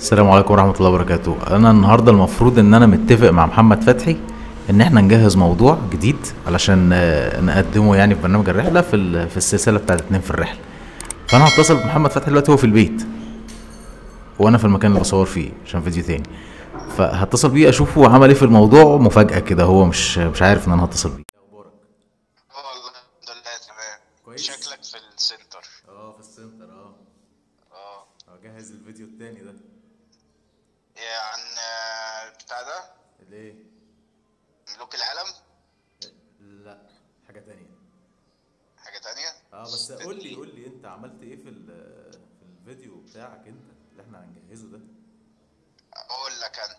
السلام عليكم ورحمة الله وبركاته أنا النهاردة المفروض إن أنا متفق مع محمد فتحي إن إحنا نجهز موضوع جديد علشان آه، نقدمه يعني في برنامج الرحلة في ال- في السلسلة بتاعت اتنين في الرحلة فأنا هتصل بمحمد فتحي دلوقتي هو في البيت وأنا في المكان اللي بصور فيه عشان فيديو تاني فهتصل بيه أشوفه عمل إيه في الموضوع مفاجأة كده هو مش مش عارف إن أنا هتصل بيه اه والله الحمد لله تمام كويس. شكلك في السنتر اه في السنتر اه اه هجهز الفيديو التاني ده عن آه، بتاع ده ليه؟ ملوك العالم لا حاجة تانية حاجة تانية اه بس قول لي قول لي انت عملت ايه في ال- في الفيديو بتاعك انت اللي احنا هنجهزه ده اقول لك انا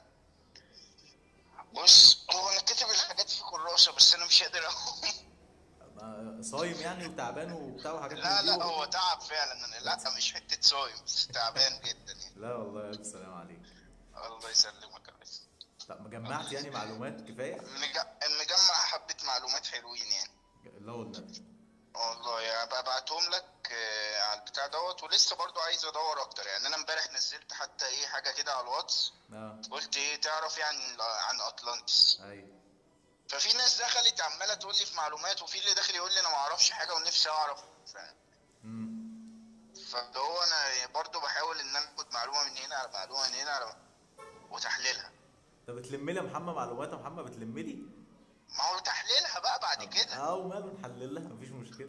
بص هو انا كاتب الحاجات في كراسة بس انا مش قادر اقوم ما- صايم يعني وتعبان وبتاع وحاجات لا من دي لا و- هو تعب فعلا انا لا مش حتة صايم بس تعبان جدا يعني لا والله الف سلام عليك الله يسلمك يا ريس طب جمعت يعني معلومات كفايه مج- مجمع حبة معلومات حلوين يعني لا والنبي والله يعني ابعتهم لك آه، على البتاع دوت ولسه برضو عايز ادور اكتر يعني انا امبارح نزلت حتى ايه حاجه كده على الواتس اه قلت ايه تعرف يعني عن اطلانتس ايوه ففي ناس دخلت عماله تقول لي في معلومات وفي اللي داخل يقول لي انا ما اعرفش حاجه ونفسي اعرف ف- امم فاللي هو انا برضو بحاول ان انا اخد معلومه من هنا على معلومه من هنا على وتحليلها طب بتلم لي يا محمد معلومات يا محمد بتلم لي ما هو تحليلها بقى بعد كده اه وماله نحلل لها مفيش مشكله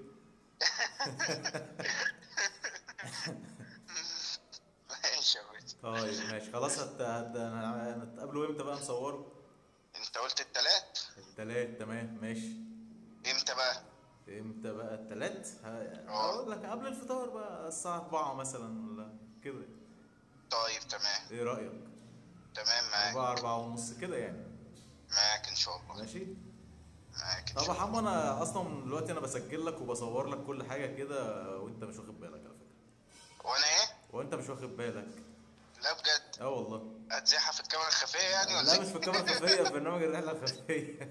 ماشي يا باشا طيب ماشي خلاص هت... هت... هنتقابلوا امتى بقى نصوره انت قلت التلات التلات تمام ماشي امتى بقى امتى بقى التلات ه- اه. هقول لك قبل الفطار بقى الساعة 4 مثلا ولا كده طيب تمام ايه رأيك؟ تمام معاك 4 4 ونص كده يعني معاك ان شاء الله ماشي؟ معاك ان طب شاء يا الله حمو انا اصلا دلوقتي انا بسجل لك وبصور لك كل حاجة كده وانت مش واخد بالك على فكرة وانا ايه وانت مش واخد بالك لا بجد اه والله اتزحها في الكاميرا الخفيه يعني ولا لا إيه؟ مش في الكاميرا الخفية في برنامج الرحلة الخفية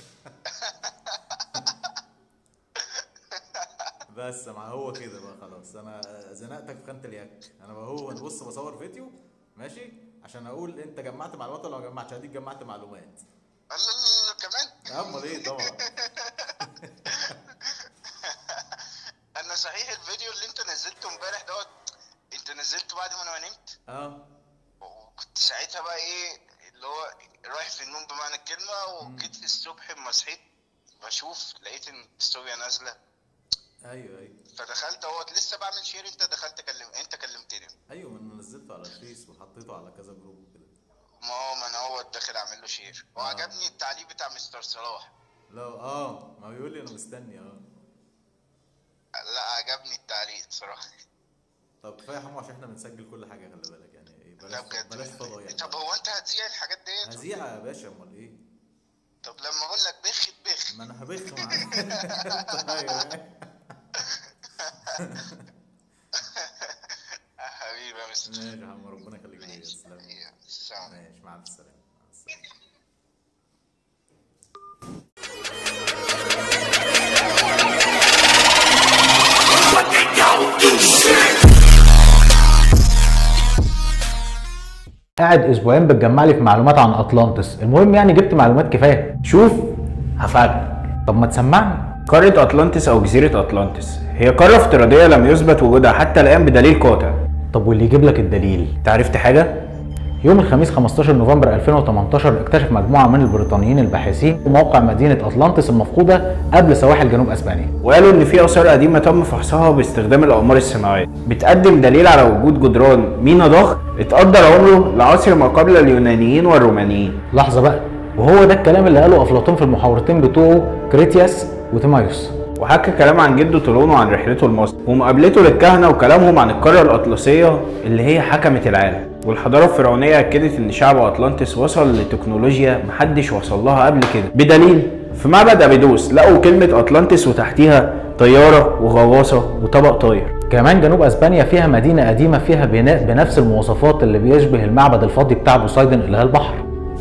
بس مع هو كده بقى خلاص انا زنقتك في خانة اليك انا بقى هو بص بصور فيديو ماشي عشان اقول انت جمعت معلومات ولا ما جمعتش اديك جمعت معلومات لا لا لا كمان امال ايه طبعا انا صحيح الفيديو اللي انت نزلته امبارح دوت انت نزلته بعد ما انا نمت اه وكنت ساعتها بقى ايه اللي هو رايح في النوم بمعنى الكلمه وجيت الصبح اما صحيت بشوف لقيت ان الستوري نازله ايوه ايوه فدخلت اهوت لسه بعمل شير انت دخلت كلم انت كلمتني ايوه ما انا نزلته على الفيس وحطيته على كذا جروب وكده ما هو ما انا هو داخل اعمل له شير وعجبني التعليق بتاع مستر صلاح لا اه ما بيقول لي انا مستني اه لا عجبني التعليق صراحه طب كفايه يا حمو عشان احنا بنسجل كل حاجه خلي بالك يعني ايه لا بلاش بجد بلاش فضايح طب هو انت هتذيع الحاجات ديت هزيع يا باشا امال ايه طب لما اقول لك بخ بخ ما انا هبخ معاك طيب حبيبي يا مستر ماشي يا حمو ربنا يخليك ليا تسلم يا سلام. ماشي مع السلامه مع السلامه قاعد اسبوعين بتجمع لي في معلومات عن اطلانتس المهم يعني جبت معلومات كفايه شوف هفاجئك طب ما تسمعني قارة أطلانتس أو جزيرة أطلانتس هي قارة افتراضية لم يثبت وجودها حتى الآن بدليل قاطع طب واللي يجيب لك الدليل أنت عرفت حاجة؟ يوم الخميس 15 نوفمبر 2018 اكتشف مجموعه من البريطانيين الباحثين موقع مدينه اطلانتس المفقوده قبل سواحل جنوب اسبانيا وقالوا إن في آثار قديمة تم فحصها باستخدام الأقمار الصناعية بتقدم دليل على وجود جدران مينا ضخم اتقدر عمره لعصر ما قبل اليونانيين والرومانيين لحظه بقى وهو ده الكلام اللي قاله افلاطون في المحاورتين بتوعه كريتياس وتيمايوس وحكى كلام عن جده طولون وعن رحلته لمصر ومقابلته للكهنة وكلامهم عن القارة الأطلسية اللي هي حكمت العالم والحضارة الفرعونية أكدت إن شعب أطلانتس وصل لتكنولوجيا محدش وصل لها قبل كده بدليل في معبد أبيدوس لقوا كلمة أطلانتس وتحتيها طيارة وغواصة وطبق طاير كمان جنوب اسبانيا فيها مدينه قديمه فيها بناء بنفس المواصفات اللي بيشبه المعبد الفاضي بتاع بوسايدن اله البحر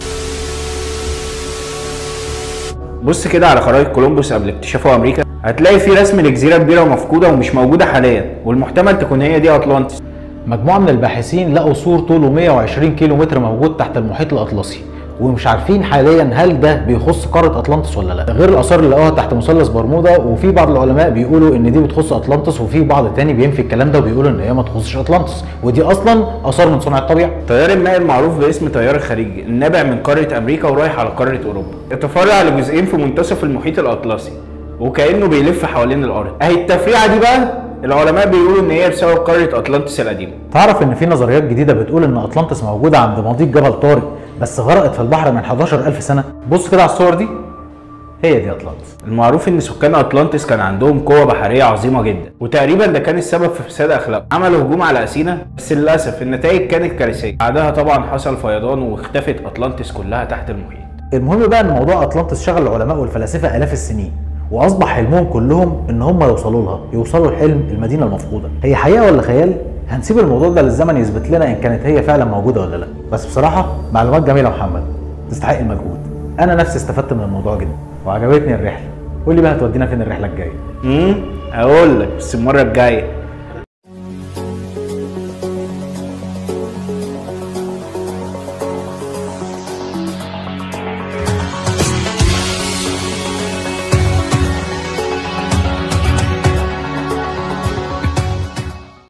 بص كده على خرائط كولومبوس قبل اكتشافه امريكا هتلاقي في رسم لجزيره كبيره ومفقوده ومش موجوده حاليا والمحتمل تكون هي دي اطلانتس مجموعه من الباحثين لقوا سور طوله 120 كيلو متر موجود تحت المحيط الاطلسي ومش عارفين حاليا هل ده بيخص قاره اطلانتس ولا لا غير الاثار اللي لقوها تحت مثلث برمودا وفي بعض العلماء بيقولوا ان دي بتخص اطلانتس وفي بعض تاني بينفي الكلام ده وبيقولوا ان هي ما تخصش اطلانتس ودي اصلا اثار من صنع الطبيعه تيار الماء المعروف باسم تيار الخليج النابع من قارة أمريكا ورايح على قارة أوروبا يتفرع لجزئين في منتصف المحيط الأطلسي وكأنه بيلف حوالين الأرض أهي التفريعة دي بقى العلماء بيقولوا إن هي بسبب قارة أطلانتس القديمة تعرف ان في نظريات جديده بتقول ان اطلانتس موجوده عند مضيق جبل طارق بس غرقت في البحر من 11000 سنه بص كده على الصور دي هي دي اطلانتس المعروف ان سكان اطلانتس كان عندهم قوه بحريه عظيمه جدا وتقريبا ده كان السبب في فساد اخلاقهم عملوا هجوم على اثينا بس للاسف النتائج كانت كارثيه بعدها طبعا حصل فيضان واختفت اطلانتس كلها تحت المحيط المهم بقى ان موضوع اطلانتس شغل العلماء والفلاسفه الاف السنين واصبح حلمهم كلهم ان هم يوصلوا لها يوصلوا لحلم المدينه المفقوده هي حقيقه ولا خيال هنسيب الموضوع ده للزمن يثبت لنا ان كانت هي فعلا موجوده ولا لا بس بصراحه معلومات جميله يا محمد تستحق المجهود انا نفسي استفدت من الموضوع جدا وعجبتني الرحله قول لي بقى هتودينا فين الرحله الجايه امم اقول لك بس المره الجايه